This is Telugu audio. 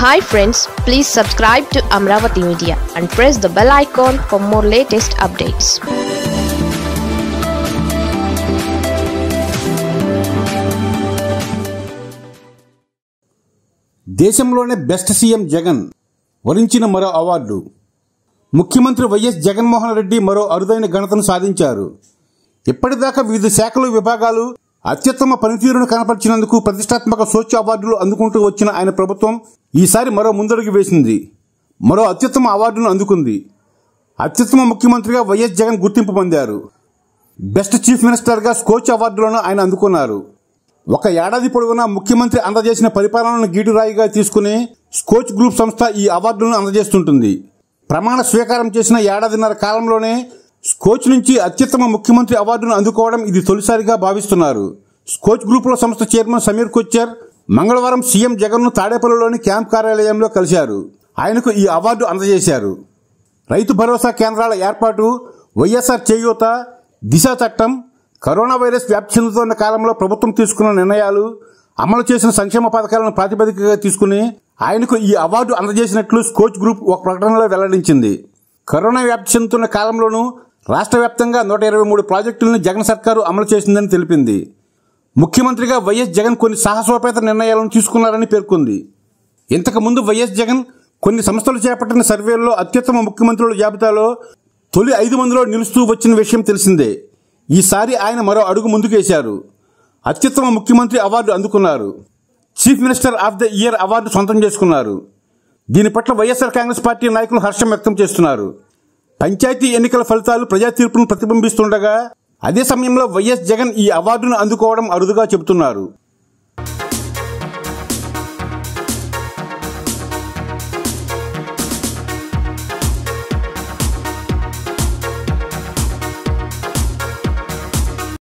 hi friends please subscribe to Amaravati media and press the bell icon for more latest updates దేశంలోనే బెస్ట్ సీఎం జగన్ వరించిన మరో అవార్డు ముఖ్యమంత్రి వైఎస్ జగన్మోహన్ రెడ్డి మరో అరుదైన ఘనతను సాధించారు ఇప్పటిదాకా వివిధ శాఖలు విభాగాలు అత్యుత్తమ పనితీరును కనపరిచినందుకు ప్రతిష్టాత్మక సోచ్ అవార్డులు అందుకుంటూ వచ్చిన ఆయన ప్రభుత్వం ఈసారి మరో ముందడుగు వేసింది మరో అత్యుత్తమ అవార్డును అందుకుంది అత్యుత్తమ ముఖ్యమంత్రిగా వైఎస్ జగన్ గుర్తింపు పొందారు బెస్ట్ చీఫ్ మినిస్టర్గా స్కోచ్ అవార్డులను ఆయన అందుకున్నారు ఒక ఏడాది పొడవునా ముఖ్యమంత్రి అందజేసిన పరిపాలనను గీటురాయిగా తీసుకుని స్కోచ్ గ్రూప్ సంస్థ ఈ అవార్డులను అందజేస్తుంటుంది ప్రమాణ స్వీకారం చేసిన ఏడాదిన్నర కాలంలోనే స్కోచ్ నుంచి అత్యుత్తమ ముఖ్యమంత్రి అవార్డును అందుకోవడం ఇది తొలిసారిగా భావిస్తున్నారు స్కోచ్ గ్రూపుల సంస్థ చైర్మన్ సమీర్ కొచ్చర్ మంగళవారం సీఎం జగన్ను తాడేపల్లిలోని క్యాంప్ కార్యాలయంలో కలిశారు ఆయనకు ఈ అవార్డు అందజేశారు రైతు భరోసా కేంద్రాల ఏర్పాటు వైఎస్ఆర్ చేయూత దిశ చట్టం కరోనా వైరస్ వ్యాప్తి చెందుతున్న కాలంలో ప్రభుత్వం తీసుకున్న నిర్ణయాలు అమలు చేసిన సంక్షేమ పథకాలను ప్రాతిపదికగా తీసుకుని ఆయనకు ఈ అవార్డు అందజేసినట్లు స్కోచ్ గ్రూప్ ఒక ప్రకటనలో వెల్లడించింది కరోనా వ్యాప్తి చెందుతున్న కాలంలోనూ రాష్ట్ర వ్యాప్తంగా నూట ఇరవై మూడు ప్రాజెక్టులను జగన్ సర్కారు అమలు చేసిందని తెలిపింది ముఖ్యమంత్రిగా వైఎస్ జగన్ కొన్ని సాహసోపేత నిర్ణయాలను తీసుకున్నారని పేర్కొంది ఇంతకుముందు వైఎస్ జగన్ కొన్ని సంస్థలు చేపట్టిన సర్వేల్లో అత్యుత్తమ ముఖ్యమంత్రుల జాబితాలో తొలి ఐదు మందిలో నిలుస్తూ వచ్చిన విషయం తెలిసిందే ఈసారి ఆయన మరో అడుగు ముందుకేశారు అత్యుత్తమ ముఖ్యమంత్రి అవార్డు అందుకున్నారు chief minister of the year award సొంతం చేసుకున్నారు దీని పట్ల వైఎస్ఆర్ కాంగ్రెస్ పార్టీ నాయకులు హర్షం వ్యక్తం చేస్తున్నారు పంచాయతీ ఎన్నికల ఫలితాలు ప్రజా తీర్పును ప్రతిబింబిస్తుండగా అదే సమయంలో వైఎస్ జగన్ ఈ అవార్డును అందుకోవడం అరుదుగా చెబుతున్నారు